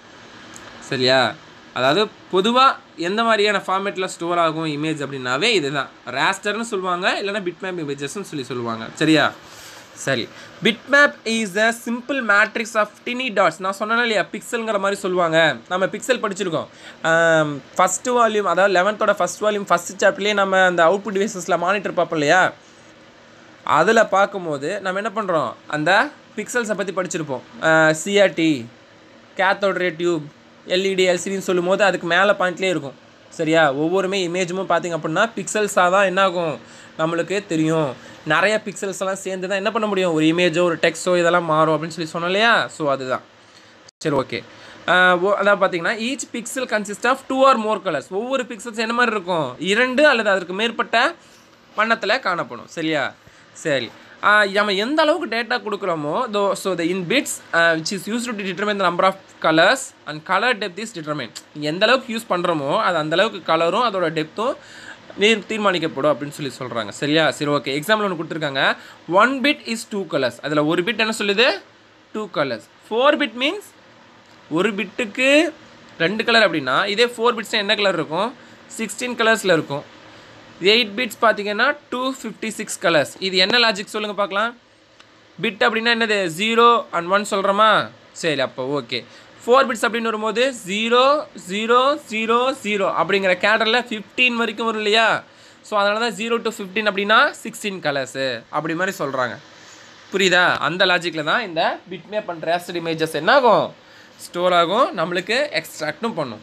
Speaker 1: சரியா அதாவது பொதுவாக எந்த மாதிரியான ஃபார்மேட்டில் ஸ்டோர் ஆகும் இமேஜ் அப்படின்னாவே இதுதான் ரேஸ்டர்னு சொல்லுவாங்க இல்லைன்னா பிட்மேப் இமேஜஸ்னு சொல்லி சொல்லுவாங்க சரியா சரி bitmap is a simple matrix of tiny dots நான் சொன்னேன் இல்லையா பிக்சல்ங்கிற மாதிரி சொல்லுவாங்க நம்ம பிக்சல் படிச்சிருக்கோம் ஃபஸ்ட்டு வால்யூம் அதாவது லெவன்த்தோட ஃபஸ்ட் வால்யூம் ஃபஸ்ட் சாப்டர்லேயே நம்ம அந்த அவுட்புட் டிவைசஸில் மானிட்டர் பார்ப்போம் இல்லையா அதில் பார்க்கும்போது நம்ம என்ன பண்ணுறோம் அந்த பிக்சல்ஸை பற்றி படிச்சிருப்போம் CRT cathode ray tube LED எல்சிடின்னு சொல்லும்போது அதுக்கு மேலே பாயிண்ட்லேயே இருக்கும் சரியா ஒவ்வொருமே இமேஜும் பார்த்தீங்க அப்படின்னா பிக்சல்ஸாக தான் என்ன ஆகும் நம்மளுக்கு தெரியும் நிறைய பிக்சல்ஸ் எல்லாம் சேர்ந்து தான் என்ன பண்ண முடியும் ஒரு இமேஜோ ஒரு டெக்ஸ்டோ இதெல்லாம் மாறும் அப்படின்னு சொல்லி சொன்னோம் இல்லையா ஸோ அதுதான் சரி ஓகே அதாவது பார்த்தீங்கன்னா each pixel consist of two or more colours ஒவ்வொரு பிக்சல்ஸ் என்ன மாதிரி இருக்கும் இரண்டு அல்லது அதற்கு மேற்பட்ட வண்ணத்தில் காணப்படும் சரியா சரி ஆஹ் நம்ம எந்த அளவுக்கு டேட்டா கொடுக்குறோமோ தோ so the in bits which is use to determine the number of colours and colour depth is determine எந்த அளவுக்கு யூஸ் பண்ணுறோமோ அது அந்த அளவுக்கு கலரும் அதோட டெப்த்தும் நீர் தீர்மானிக்கப்படும் அப்படின்னு சொல்லி சொல்கிறாங்க சரியா சரி ஓகே எக்ஸாம்பிள் ஒன்று கொடுத்துருக்காங்க one bit is two colours அதில் ஒரு பிட் என்ன சொல்லுது two colours four bit means ஒரு பிட்டுக்கு ரெண்டு கலர் அப்படின்னா இதே ஃபோர் பிட்ஸ்னால் என்ன கலர் இருக்கும் சிக்ஸ்டீன் கலர்ஸில் இருக்கும் எயிட் பிட்ஸ் பார்த்தீங்கன்னா டூ ஃபிஃப்டி சிக்ஸ் கலர்ஸ் இது என்ன லாஜிக் சொல்லுங்கள் பார்க்கலாம் பிட் அப்படின்னா என்னது ஜீரோ அண்ட் ஒன் சொல்கிறோமா சரி அப்போ ஓகே ஃபோர் பிட்ஸ் அப்படின்னு வரும்போது ஜீரோ ஜீரோ ஜீரோ ஜீரோ அப்படிங்கிற கேட்டரில் ஃபிஃப்டீன் வரைக்கும் வரும் இல்லையா ஸோ அதனால தான் ஜீரோ டு ஃபிஃப்டீன் அப்படின்னா சிக்ஸ்டீன் கலர்ஸு அப்படி மாதிரி சொல்கிறாங்க புரியுதா அந்த லாஜிக்கில் தான் இந்த பிட்மே பண்ணுற ரேஸ்டர் இமேஜஸ் என்ன ஆகும் ஸ்டோர் ஆகும் நம்மளுக்கு எக்ஸ்ட்ராக்டும் பண்ணும்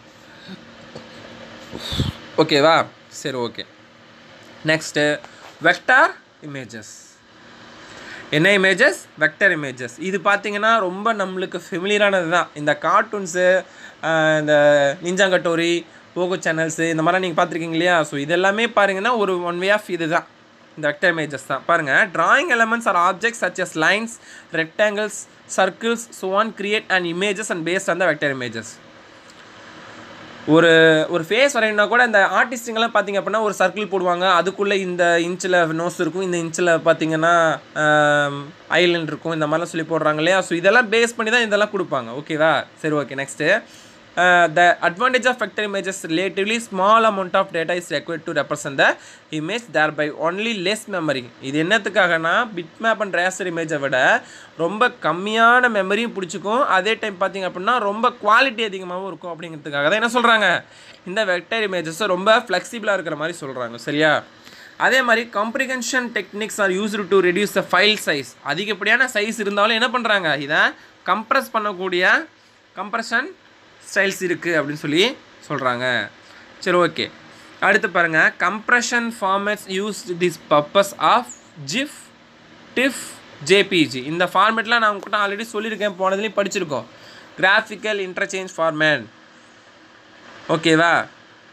Speaker 1: ஓகேவா சரி ஓகே நெக்ஸ்ட்டு வெக்டார் இமேஜஸ் என்ன இமேஜஸ் வெக்டர் இமேஜஸ் இது பார்த்தீங்கன்னா ரொம்ப நம்மளுக்கு ஃபெமிலியரானது தான் இந்த கார்ட்டூன்ஸு இந்த நிஞ்சாங்கட்டோரி போகோ சேனல்ஸு இந்த மாதிரிலாம் நீங்கள் பார்த்துருக்கீங்க இல்லையா ஸோ இதெல்லாமே பாருங்கன்னா ஒரு ஒன் வே ஆஃப் இது தான் இந்த வெக்டர் இமேஜஸ் தான் பாருங்கள் drawing elements or objects such as lines rectangles circles so on create an images and based on the vector images ஒரு ஒரு ஃபேஸ் வரையணும்னா கூட இந்த ஆர்டிஸ்ட்டுங்கெல்லாம் பார்த்தீங்க அப்படின்னா ஒரு சர்க்கிள் போடுவாங்க அதுக்குள்ளே இந்த இன்ச்சில் நோஸ் இருக்கும் இந்த இன்ச்சில் பார்த்தீங்கன்னா ஐலண்ட் இருக்கும் இந்த மாதிரிலாம் சொல்லி போடுறாங்க இல்லையா ஸோ இதெல்லாம் பேஸ் பண்ணி தான் இதெல்லாம் கொடுப்பாங்க ஓகேவா சரி okay next the advantage of vector images relatively small amount of data is required to represent the image thereby only less memory இது என்னத்துக்காகனா பிட் மேப் அண்ட் ரேசர் இமேஜை விட ரொம்ப கம்மியான மெமரியும் பிடிச்சிக்கும் அதே டைம் பார்த்தீங்க அப்படின்னா ரொம்ப குவாலிட்டி அதிகமாகவும் இருக்கும் அப்படிங்கிறதுக்காக தான் என்ன சொல்கிறாங்க இந்த வெக்டர் இமேஜஸை ரொம்ப ஃப்ளெக்சிபிளாக இருக்கிற மாதிரி சொல்கிறாங்க சரியா அதே மாதிரி comprehension techniques are used to reduce the file size அதிகப்படியான சைஸ் இருந்தாலும் என்ன பண்ணுறாங்க இதை கம்ப்ரஸ் பண்ணக்கூடிய கம்ப்ரஷன் ஸ்டைல்ஸ் இருக்குது அப்படின்னு சொல்லி சொல்கிறாங்க சரி ஓகே அடுத்து பாருங்கள் compression formats use this purpose of GIF TIFF JPG இந்த ஃபார்மேட்லாம் நான் உங்ககிட்ட ஆல்ரெடி சொல்லியிருக்கேன் போனதுலேயும் படிச்சிருக்கோம் கிராஃபிக்கல் இன்டர்சேஞ்ச் ஃபார்மேட் ஓகேவா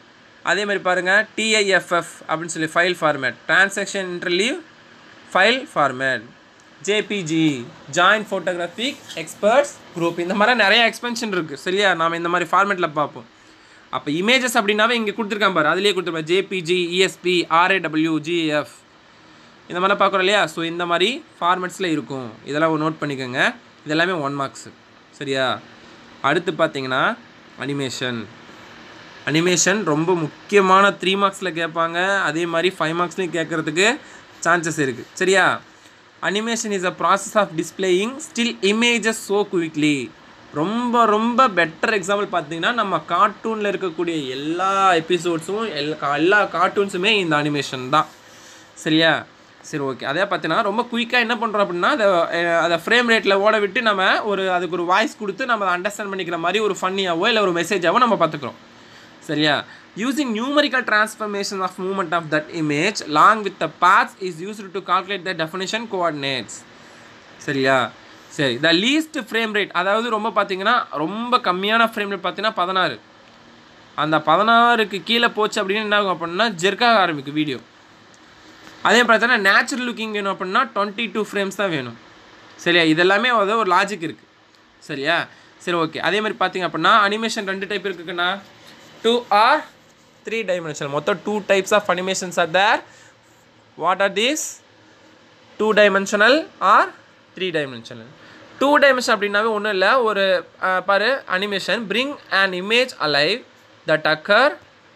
Speaker 1: அதே மாதிரி பாருங்கள் டிஐஎஃப்எஃப் அப்படின்னு சொல்லி file format transaction interleave file format JPG joint photographic experts group இந்த மாதிரி நிறைய எக்ஸ்பென்ஷன் இருக்குது சரியா நாம் இந்த மாதிரி ஃபார்மேட்டில் பார்ப்போம் அப்போ இமேஜஸ் அப்படின்னாவே இங்கே கொடுத்துருக்கான் பாரு அதுலேயே கொடுத்துருப்பேன் ஜேபிஜி இஎஸ்பி ஆர்ஏடபிள்யூ ஜிஎஃப் இந்த மாதிரி பார்க்குறோம் இல்லையா ஸோ இந்த மாதிரி ஃபார்மேட்ஸில் இருக்கும் இதெல்லாம் நோட் பண்ணிக்கோங்க இதெல்லாமே ஒன் மார்க்ஸு சரியா அடுத்து பார்த்தீங்கன்னா அனிமேஷன் அனிமேஷன் ரொம்ப முக்கியமான த்ரீ மார்க்ஸில் கேட்பாங்க அதே மாதிரி ஃபைவ் மார்க்ஸ்லையும் கேட்குறதுக்கு சான்சஸ் இருக்குது சரியா animation is a process of displaying still images so quickly ரொம்ப ரொம்ப பெட்டர் எக்ஸாம்பிள் பார்த்தீங்கன்னா நம்ம கார்ட்டூனில் இருக்கக்கூடிய எல்லா எபிசோட்ஸும் எல்லா எல்லா கார்ட்டூன்ஸுமே இந்த அனிமேஷன் தான் சரியா சரி ஓகே அதே பார்த்தீங்கன்னா ரொம்ப குயிக்காக என்ன பண்ணுறோம் அப்படின்னா அதை அஹ், அதை ஃப்ரேம் ரேட்டில் ஓட விட்டு நம்ம ஒரு அதுக்கு ஒரு வாய்ஸ் கொடுத்து நம்ம அதை அண்டர்ஸ்டாண்ட் பண்ணிக்கிற மாதிரி ஒரு ஃபன்னியாவோ இல்லை ஒரு மெசேஜாவோ நம்ம பார்த்துக்குறோம் சரியா using numerical transformation of movement of that image long with the paths is used to calculate the definition coordinates சரியா சரி த லீஸ்ட் ஃப்ரேம் ரேட் அதாவது ரொம்ப பார்த்தீங்கன்னா ரொம்ப கம்மியான ஃப்ரேம் ரேட் பார்த்தீங்கன்னா பதினாறு அந்த பதினாறுக்கு கீழே போச்சு அப்படின்னு என்ன ஆகும் அப்படின்னா ஜெர்க்காக ஆரம்பிக்கும் வீடியோ அதே பார்த்தீங்கன்னா நேச்சுரல் லுக்கிங் வேணும் அப்படின்னா டுவெண்ட்டி டூ ஃப்ரேம்ஸ் தான் வேணும் சரியா இதெல்லாமே வந்து ஒரு லாஜிக் இருக்குது சரியா சரி ஓகே அதே மாதிரி பார்த்தீங்க அப்படின்னா அனிமேஷன் ரெண்டு டைப் இருக்குண்ணா டூ ஆர் த்ரீ டைமென்ஷனல் மொத்தம் two types of animations are there what are these two dimensional or three dimensional two dimension அப்படின்னாவே ஒன்றும் இல்லை ஒரு அஹ், பாரு animation bring an image alive that occur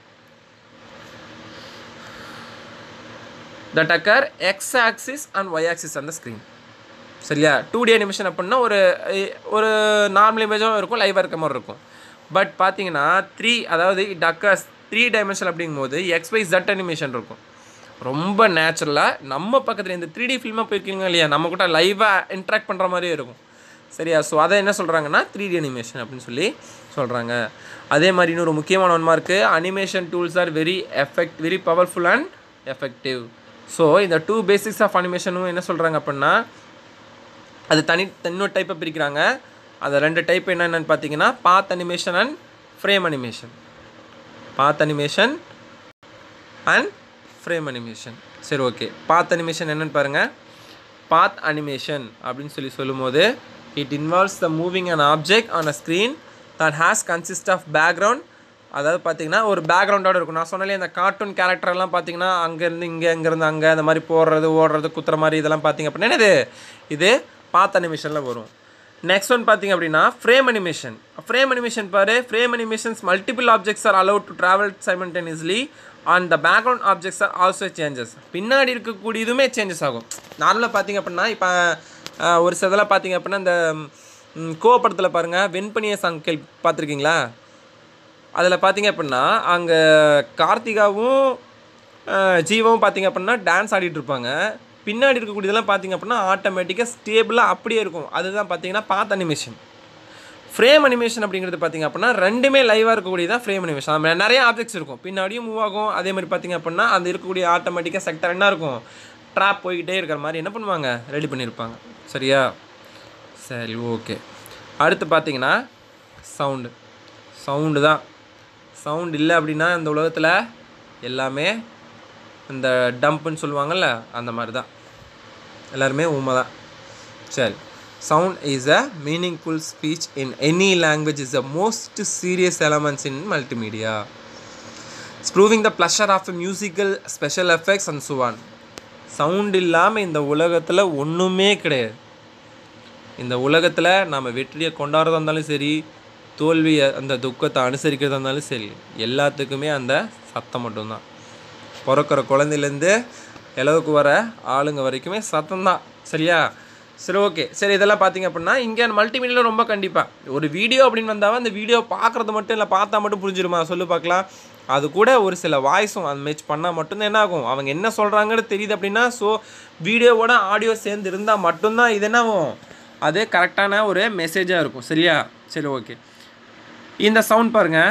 Speaker 1: that occur X axis and Y axis அந்த screen சரியா two D animation அப்படின்னா ஒரு எ- ஒரு நார்மல் இமேஜும் இருக்கும் லைவாக இருக்க மாதிரி இருக்கும் பட் பார்த்தீங்கன்னா த்ரீ அதாவது இட் அக்கர்ஸ் த்ரீ டைமென்ஷன் அப்படிங்கும்போது எக்ஸ் ஒய் ஜட் அனிமேஷன் இருக்கும் ரொம்ப நேச்சுரலாக நம்ம பக்கத்தில் இந்த த்ரீ டி ஃபில்மாக போயிருக்கீங்க இல்லையா நம்ம கூட லைவாக இன்ட்ராக்ட் பண்ணுற மாதிரியே இருக்கும் சரியா ஸோ அதை என்ன சொல்கிறாங்கன்னா த்ரீ டி அனிமேஷன் அப்படின்னு சொல்லி சொல்கிறாங்க அதே மாதிரி இன்னொரு முக்கியமான ஒன்றா இருக்குது animation tools are very effect very powerful and effective so இந்த டூ பேசிக்ஸ் ஆஃப் அனிமேஷனும் என்ன சொல்கிறாங்க அப்படின்னா அது தனி இன்னொரு டைப்பை பிரிக்கிறாங்க அந்த ரெண்டு டைப் என்னென்னு பார்த்தீங்கன்னா path animation and frame animation path animation and frame animation சரி ஓகே பாத் அனிமேஷன் என்னன்னு பாருங்கள் பாத் அனிமேஷன் அப்படின்னு சொல்லி சொல்லும்போது it involves the moving an object on a screen that has consist of background அதாவது பார்த்தீங்கன்னா ஒரு பேக்ரவுண்டோட இருக்கும் நான் சொன்னாலே இந்த கார்ட்டூன் கேரக்டர்லாம் பார்த்தீங்கன்னா அங்கேருந்து இங்கே அங்கேருந்து அங்கே அந்த மாதிரி போடுறது ஓடுறது குத்துற மாதிரி இதெல்லாம் பார்த்தீங்க அப்படின்னா என்னது இது பாத் அனிமேஷனில் வரும் நெக்ஸ்ட் ஒன் பார்த்தீங்க அப்படின்னா ஃப்ரேம் அனிமேஷன் ஃப்ரேம் அனிமேஷன் பாரு frame animations multiple objects are allowed to travel simultaneously on the background objects are also changes பின்னாடி இருக்கக்கூடிய இதுவுமே சேஞ்சஸ் ஆகும் நார்மலாக பார்த்தீங்க அப்படின்னா இப்போ ஒரு சிலதெல்லாம் பார்த்தீங்க அப்படின்னா இந்த ம், கோ படத்தில் பாருங்கள் வெண்பனிய சாங் கேள் பார்த்துருக்கீங்களா அதில் பார்த்தீங்க அப்படின்னா அங்கே கார்த்திகாவும் அஹ், ஜீவாவும் பார்த்தீங்க அப்படின்னா டான்ஸ் ஆடிட்டு இருப்பாங்க பின்னாடி இருக்கக்கூடியதெல்லாம் பார்த்தீங்க அப்படின்னா ஆட்டோமேட்டிக்காக ஸ்டேபிளாக அப்படியே இருக்கும் அதுதான் பார்த்தீங்கன்னா பாத் அனிமேஷன் ஃப்ரேம் அனிமேஷன் அப்படிங்கிறது பார்த்தீங்க அப்படின்னா ரெண்டுமே லைவாக இருக்கக்கூடியது தான் ஃப்ரேம் அனிமேஷன் நம்ம நிறைய ஆப்ஜெக்ட்ஸ் இருக்கும் பின்னாடியும் மூவ் ஆகும் அதே மாதிரி பார்த்தீங்க அப்படின்னா அந்த இருக்கக்கூடிய ஆட்டோமேட்டிக்காக செக்டர் என்ன இருக்கும் ட்ராப் போய்கிட்டே இருக்கிற மாதிரி என்ன பண்ணுவாங்க ரெடி பண்ணியிருப்பாங்க சரியா சரி ஓகே அடுத்து பார்த்தீங்கன்னா சவுண்டு சவுண்டு தான் சவுண்ட் இல்லை அப்படின்னா இந்த உலகத்தில் எல்லாமே இந்த டம்ப்புன்னு சொல்லுவாங்கள்ல அந்த மாதிரி தான் எல்லாருமே உண்மை தான் சரி sound is a meaningful speech in any language is the most serious elements in multimedia it's proving the pleasure of musical special effects and சுவான் சவுண்ட் இல்லாமல் இந்த உலகத்தில் ஒன்றுமே கிடையாது இந்த உலகத்தில் நம்ம வெற்றியை கொண்டாடுறதா இருந்தாலும் சரி தோல்வியை அந்த துக்கத்தை அனுசரிக்கிறதா இருந்தாலும் சரி எல்லாத்துக்குமே அந்த சத்தம் மட்டும்தான் பிறக்கிற குழந்தையிலேருந்து இளவுக்கு வர ஆளுங்க வரைக்குமே சத்தம் தான் சரியா சரி ஓகே சரி இதெல்லாம் பார்த்தீங்க அப்படின்னா இங்கே மல்டிமீடியாவில் ரொம்ப கண்டிப்பாக ஒரு வீடியோ அப்படின்னு வந்தால் அந்த வீடியோ பார்க்குறது மட்டும் இல்லை பார்த்தா மட்டும் புரிஞ்சிருமா சொல்லு பார்க்கலாம் அது கூட ஒரு சில வாய்ஸும் அது மேட்ச் பண்ணால் மட்டும்தான் என்ன ஆகும் அவங்க என்ன சொல்கிறாங்கன்னு தெரியுது அப்படின்னா ஸோ வீடியோவோட ஆடியோ சேர்ந்து இருந்தால் மட்டும்தான் இது என்ன ஆகும் அது கரெக்டான ஒரு மெசேஜாக இருக்கும் சரியா சரி ஓகே இந்த சவுண்ட் பாருங்கள்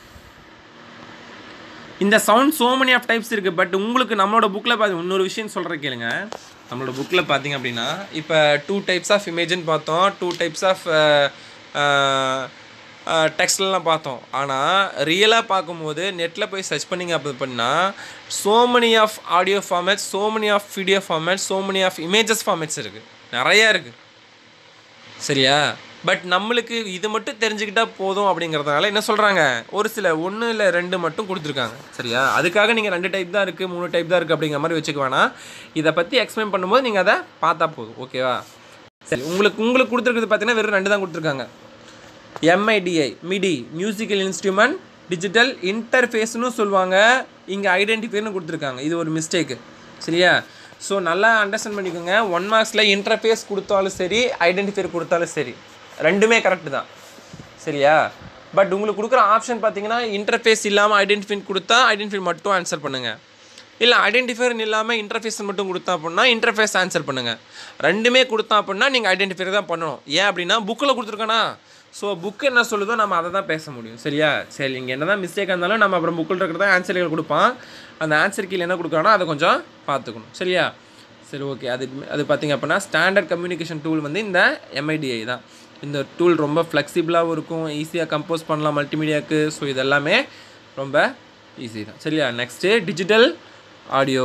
Speaker 1: இந்த sound so many of types இருக்குது பட் உங்களுக்கு நம்மளோட புக்கில் பார்த்து இன்னொரு விஷயம் சொல்கிறேன் கேளுங்க நம்மளோட புக்கில் பார்த்தீங்க அப்படின்னா இப்போ டூ டைப்ஸ் ஆஃப் இமேஜ்னு பார்த்தோம் டூ டைப்ஸ் ஆஃப் டெக்ஸ்ட்லலாம் பார்த்தோம் ஆனால் ரியலாக பார்க்கும்போது நெட்டில் போய் சர்ச் பண்ணிங்க அப்படி பண்ணால் so many of audio formats so many of video formats so many of images formats இருக்குது நிறையா இருக்குது சரியா பட் நம்மளுக்கு இது மட்டும் தெரிஞ்சுக்கிட்டா போதும் அப்படிங்கிறதுனால என்ன சொல்கிறாங்க ஒரு சில ஒன்று இல்லை ரெண்டு மட்டும் கொடுத்துருக்காங்க சரியா அதுக்காக நீங்கள் ரெண்டு டைப் தான் இருக்குது மூணு டைப் தான் இருக்குது அப்படிங்கிற மாதிரி வச்சுக்க வேணாம் இதை பற்றி எக்ஸ்பிளைன் பண்ணும்போது நீங்கள் அதை பார்த்தா போதும் ஓகேவா சரி உங்களுக்கு உங்களுக்கு கொடுத்துருக்குறது பார்த்தீங்கன்னா வெறும் ரெண்டு தான் கொடுத்துருக்காங்க MIDI MIDI musical instrument digital இன்டர்ஃபேஸ்னு சொல்லுவாங்க இங்கே ஐடென்டிஃபைன்னு கொடுத்துருக்காங்க இது ஒரு மிஸ்டேக்கு சரியா ஸோ நல்லா அண்டர்ஸ்டாண்ட் பண்ணிக்கோங்க ஒன் மார்க்ஸில் இன்டர்ஃபேஸ் கொடுத்தாலும் சரி ஐடென்டிஃபையர் கொடுத்தாலும் சரி ரெண்டுமே கரெக்டு தான் சரியா பட் உங்களுக்கு கொடுக்குற ஆப்ஷன் பார்த்தீங்கன்னா இன்டர்ஃபேஸ் இல்லாமல் ஐடென்டிஃபைன் கொடுத்தா ஐடென்டிஃபை மட்டும் ஆன்சர் பண்ணுங்கள் இல்லை ஐடென்டிஃபையர் இல்லாமல் இன்டர்ஃபேஸ் மட்டும் கொடுத்தா அப்படின்னா இன்டர்ஃபேஸ் ஆன்சர் பண்ணுங்கள் ரெண்டுமே கொடுத்தா அப்படின்னா நீங்கள் ஐடென்டிஃபையர் தான் பண்ணணும் ஏன் அப்படின்னா புக்கில் கொடுத்துருக்கேனா ஸோ புக்கு என்ன சொல்லுதோ நம்ம அதை தான் பேச முடியும் சரியா சரி இங்கே என்ன தான் மிஸ்டேக்காக இருந்தாலும் நம்ம அப்புறம் புக்கில் இருக்கிறத ஆன்சர்கள் கொடுப்பான் அந்த ஆன்சர் கீழே என்ன கொடுக்குறானோ அதை கொஞ்சம் பார்த்துக்கணும் சரியா சரி ஓகே அது அது பார்த்தீங்க அப்படின்னா ஸ்டாண்டர்ட் கம்யூனிகேஷன் டூல் வந்து இந்த எம்ஐடிஐ தான் இந்த டூல் ரொம்ப ஃப்ளெக்சிபிளாகவும் இருக்கும் ஈஸியாக கம்போஸ் பண்ணலாம் மல்டிமீடியாவுக்கு ஸோ இதெல்லாமே ரொம்ப ஈஸி தான் சரியா next digital audio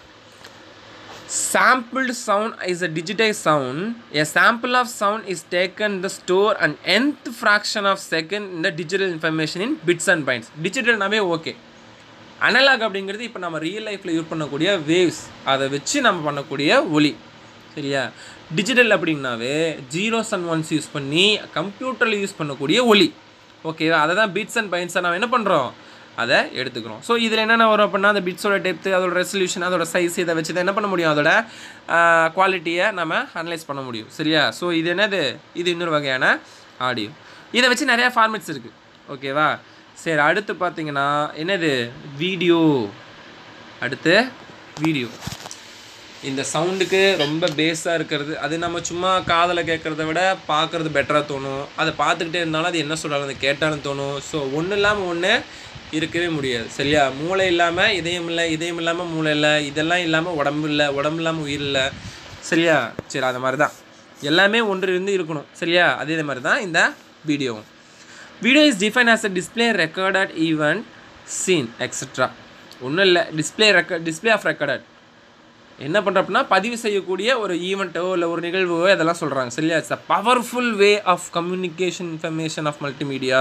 Speaker 1: sampled sound is a digitized sound a sample of sound is taken in the store an nth fraction of second in the digital information in bits and bytes டிஜிட்டல்னாவே okay analog அப்படிங்கிறது இப்போ நம்ம real லைஃப்பில் use பண்ணக்கூடிய waves அதை வச்சு நம்ம பண்ணக்கூடிய ஒலி சரியா டிஜிட்டல் அப்படின்னாவே ஜீரோஸ் அண்ட் ஒன்ஸ் யூஸ் பண்ணி கம்ப்யூட்டரில் யூஸ் பண்ணக்கூடிய ஒலி ஓகேவா அதை தான் பிட்ஸ் அண்ட் பைன்ஸை நம்ம என்ன பண்ணுறோம் அதை எடுத்துக்கிறோம் ஸோ இதில் என்னென்ன வரும் அப்படின்னா அந்த பிட்ஸோட டெப்த்து அதோட ரெசல்யூஷன் அதோட சைஸ் இதை வச்சு தான் என்ன பண்ண முடியும் அதோட குவாலிட்டியை நம்ம அனலைஸ் பண்ண முடியும் சரியா ஸோ இது என்னது இது இன்னொரு வகையான ஆடியோ இதை வச்சு நிறையா ஃபார்மேட்ஸ் இருக்குது ஓகேவா சரி அடுத்து பார்த்தீங்கன்னா என்னது வீடியோ அடுத்து வீடியோ இந்த சவுண்டுக்கு ரொம்ப பேஸாக இருக்கிறது அது நம்ம சும்மா காதில் கேட்குறத விட பார்க்குறது பெட்டராக தோணும் அதை பார்த்துக்கிட்டே இருந்தாலும் அது என்ன சொல்கிறாலும் அதை கேட்டாலும் தோணும் ஸோ ஒன்று இல்லாமல் ஒன்று இருக்கவே முடியாது சரியா மூளை இல்லாமல் இதயம் இல்லை இதயம் இல்லாமல் மூளை இல்லை இதெல்லாம் இல்லாமல் உடம்பு இல்லை உடம்பு இல்லாமல் உயிர் இல்லை சரியா சரி அது மாதிரி தான் எல்லாமே ஒன்று இருந்து இருக்கணும் சரியா அதே மாதிரி தான் இந்த வீடியோவும் video is define as a display recorded event scene extra ஒன்றும் இல்லை display record display of recorded என்ன பண்ணுறோம் அப்படின்னா பதிவு செய்யக்கூடிய ஒரு ஈவெண்ட்டோ இல்லை ஒரு நிகழ்வோ இதெல்லாம் சொல்கிறாங்க சரியா it's a powerful way of communication information of multimedia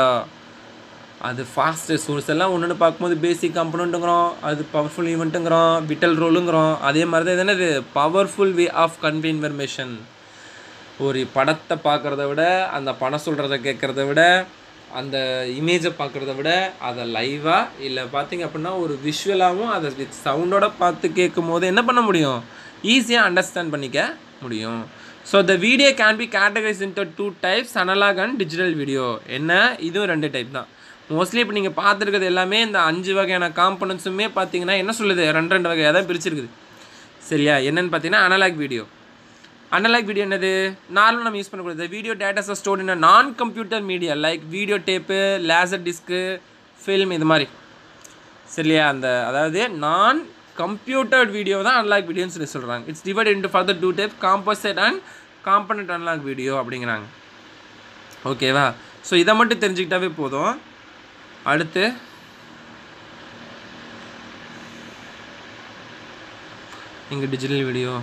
Speaker 1: அது ஃபாஸ்ட்டு சோர்ஸ் எல்லாம் ஒன்று பார்க்கும்போது பேசிக் காம்பனண்ட்டுங்கிறோம் அது பவர்ஃபுல் ஈவெண்ட்டுங்கிறோம் விட்டல் ரோலுங்கிறோம் அதே மாதிரி தான் இது என்னது powerful way of convey information ஒரு படத்தை பார்க்குறத விட அந்த படம் சொல்கிறத கேட்குறத விட அந்த இமேஜை பார்க்குறத விட அதை லைவாக இல்லை பார்த்தீங்க அப்படின்னா ஒரு விஷுவலாகவும் அதை வித் சவுண்டோட பார்த்து கேட்கும் போது என்ன பண்ண முடியும் ஈஸியாக அண்டர்ஸ்டாண்ட் பண்ணிக்க முடியும் so the video can be categorize into two types analog and digital video என்ன இதுவும் ரெண்டு டைப் தான் மோஸ்ட்லி இப்போ நீங்கள் பார்த்துருக்கிறது எல்லாமே இந்த அஞ்சு வகையான காம்பனன்ஸுமே பார்த்தீங்கன்னா என்ன சொல்லுது ரெண்டு ரெண்டு வகையாக தான் பிரிச்சிருக்குது சரியா என்னன்னு பார்த்தீங்கன்னா அனலாக் வீடியோ அனலாக் வீடியோ என்னது நார்மலாக நம்ம யூஸ் பண்ணக்கூடாது video datas store in non computer media like video tape laser disc film இது மாதிரி சரியா அந்த அதாவது நான் கம்ப்யூட்டர்ட் வீடியோ தான் அன்லாக் வீடியோன்னு சொல்லி சொல்கிறாங்க it's divide into further two type composite and component analog video அப்படிங்கிறாங்க ஓகேவா ஸோ இதை மட்டும் தெரிஞ்சுக்கிட்டாவே போதும் அடுத்து இங்கே டிஜிட்டல் வீடியோ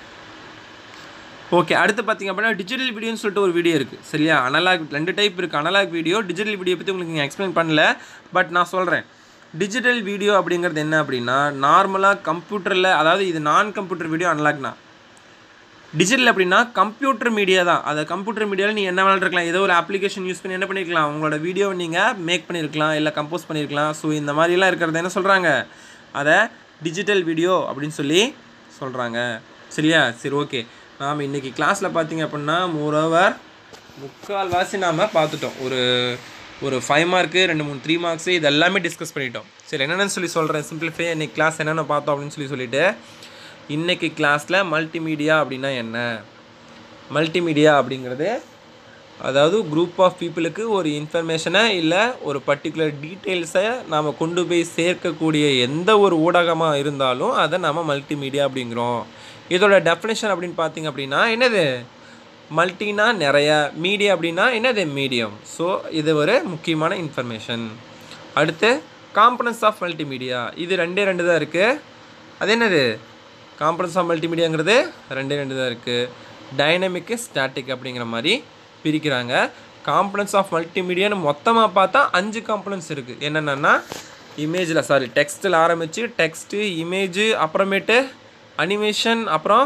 Speaker 1: ஓகே அடுத்து பார்த்தீங்க அப்படின்னா டிஜிட்டல் வீடியோன்னு சொல்லிட்டு ஒரு வீடியோ இருக்குது சரியா அனலாக் ரெண்டு டைப் இருக்குது அனலாக் வீடியோ டிஜிட்டல் வீடியோ பற்றி உங்களுக்கு எக்ஸ்பிளைன் பண்ணல பட் நான் சொல்கிறேன் டிஜிட்டல் வீடியோ அப்படிங்கிறது என்ன அப்படின்னா நார்மலாக கம்ப்யூட்டரில் அதாவது இது நான் கம்ப்யூட்டர் வீடியோ அனலாக்னா டிஜிட்டல் அப்படின்னா கம்ப்யூட்டர் மீடியா தான் அதை கம்ப்யூட்டர் மீடியாவில் நீ என்ன வேணாலும் இருக்கலாம் ஏதோ ஒரு அப்ளிகேஷன் யூஸ் பண்ணி என்ன பண்ணியிருக்கலாம் உங்களோட வீடியோவை நீங்கள் மேக் பண்ணியிருக்கலாம் இல்லை கம்போஸ் பண்ணியிருக்கலாம் ஸோ இந்த மாதிரிலாம் இருக்கிறத என்ன சொல்கிறாங்க அதை டிஜிட்டல் வீடியோ அப்படின்னு சொல்லி சொல்கிறாங்க சரியா சரி ஓகே நாம் இன்றைக்கி கிளாஸில் பார்த்தீங்க அப்படின்னா மோரோவர் முக்கால்வாசி நாம் பார்த்துட்டோம் ஒரு ஒரு ஃபைவ் மார்க்கு ரெண்டு மூணு த்ரீ மார்க்ஸு இது எல்லாமே டிஸ்கஸ் பண்ணிட்டோம் சரி என்னென்னு சொல்லி சொல்கிறேன் சிம்பிளிஃபை இன்னைக்கு கிளாஸ் என்னென்ன பார்த்தோம் அப்படின்னு சொல்லி சொல்லிட்டு இன்றைக்கி கிளாஸில் மல்டிமீடியா அப்படின்னா என்ன மல்டிமீடியா அப்படிங்கிறது அதாவது குரூப் ஆஃப் பீப்புளுக்கு ஒரு இன்ஃபர்மேஷனை இல்லை ஒரு பர்டிகுலர் டீட்டெயில்ஸை நாம் கொண்டு போய் சேர்க்கக்கூடிய எந்த ஒரு ஊடகமாக இருந்தாலும் அதை நம்ம மல்டிமீடியா அப்படிங்கிறோம் இதோட டெஃபினேஷன் அப்படின்னு பார்த்தீங்க அப்படின்னா என்னது மல்டினா நிறைய மீடியா அப்படின்னா என்னது மீடியம் ஸோ இது ஒரு முக்கியமான இன்ஃபர்மேஷன் அடுத்து காம்பனன்ஸ் ஆஃப் மல்டிமீடியா இது ரெண்டே ரெண்டு தான் இருக்குது அது என்னது காம்பனன்ஸ் ஆஃப் மல்டிமீடியாங்கிறது ரெண்டே ரெண்டு தான் இருக்குது டைனமிக்கு ஸ்டாட்டிக் அப்படிங்கிற மாதிரி பிரிக்கிறாங்க காம்பனன்ஸ் ஆஃப் மல்டிமீடியான்னு மொத்தமாக பார்த்தா அஞ்சு காம்பனன்ஸ் இருக்குது என்னென்னா இமேஜில் சாரி டெக்ஸ்ட்டில் ஆரம்பித்து டெக்ஸ்ட்டு இமேஜு அப்புறமேட்டு அனிமேஷன் அப்புறம்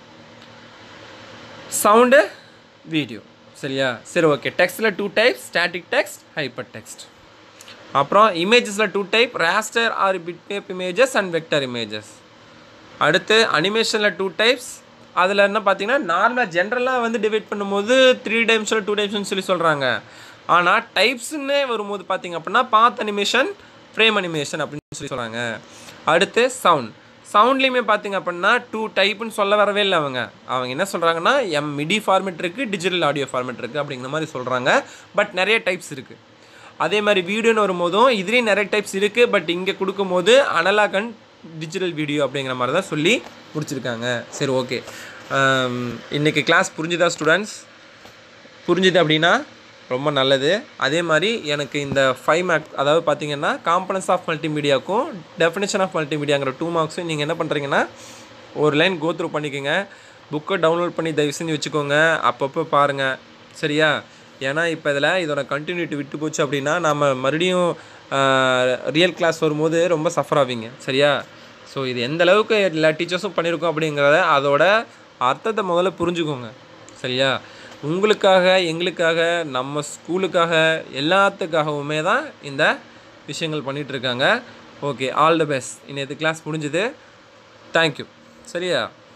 Speaker 1: சவுண்டு வீடியோ சரியா சரி ஓகே டெக்ஸ்ட்டில் two type static text hyper text அப்புறம் இமேஜஸில் two type raster or bitmap images and vector images அடுத்து அனிமேஷனில் டூ டைப்ஸ் அதில் என்ன பார்த்தீங்கன்னா நார்மலாக ஜென்ரலாக வந்து டிவைட் பண்ணும்போது த்ரீ டைம்ஸில் டூ டைப்ஸ்னு சொல்லி சொல்கிறாங்க ஆனால் டைப்ஸ்ன்னு வரும்போது பார்த்தீங்க அப்படின்னா பாத் அனிமேஷன் ஃப்ரேம் அனிமேஷன் அப்படின்னு சொல்லி சொல்கிறாங்க அடுத்து சவுண்ட் சவுண்ட்லேயுமே பார்த்தீங்க அப்படின்னா டூ டைப்புன்னு சொல்ல வரவே இல்லை அவங்க அவங்க என்ன சொல்கிறாங்கன்னா எம் மிடி ஃபார்மேட் இருக்குது டிஜிட்டல் ஆடியோ ஃபார்மேட் இருக்குது அப்படிங்கிற மாதிரி சொல்கிறாங்க பட் நிறைய டைப்ஸ் இருக்குது அதே மாதிரி வீடியோன்னு வரும்போதும் இதுலேயும் நிறைய டைப்ஸ் இருக்குது பட் இங்கே கொடுக்கும்போது அனலாக் அண்ட் டிஜிட்டல் வீடியோ அப்படிங்கிற மாதிரி தான் சொல்லி முடிச்சிருக்காங்க சரி ஓகே இன்றைக்கி கிளாஸ் புரிஞ்சுதா ஸ்டூடெண்ட்ஸ் புரிஞ்சுது அப்படின்னா ரொம்ப நல்லது அதே மாதிரி எனக்கு இந்த ஃபைவ் மார்க் அதாவது பார்த்தீங்கன்னா காம்பனன்ஸ் ஆஃப் மல்டிமீடியாவுக்கும் டெஃபினேஷன் ஆஃப் மல்டிமீடியாங்கிற டூ மார்க்ஸும் நீங்கள் என்ன பண்ணுறீங்கன்னா ஒரு லைன் கோ த்ரூ பண்ணிக்கோங்க புக்கை டவுன்லோட் பண்ணி தயவு செஞ்சு வச்சுக்கோங்க அப்பப்போ பாருங்கள் சரியா ஏன்னா இப்போ இதில் இதோட கண்டினியூட்டி விட்டு போச்சு அப்படின்னா நம்ம மறுபடியும் ரியல் கிளாஸ் வரும்போது ரொம்ப சஃபர் ஆவீங்க சரியா ஸோ இது எந்த அளவுக்கு எல்லா டீச்சர்ஸும் பண்ணியிருக்கோம் அப்படிங்கிறத அதோட அர்த்தத்தை முதல்ல புரிஞ்சுக்கோங்க சரியா உங்களுக்காக எங்களுக்காக நம்ம ஸ்கூலுக்காக எல்லாத்துக்காகவுமே தான் இந்த விஷயங்கள் பண்ணிகிட்ருக்காங்க ஓகே ஆல் த பெஸ்ட் இன்னைக்கு கிளாஸ் முடிஞ்சுது தேங்க்யூ சரியா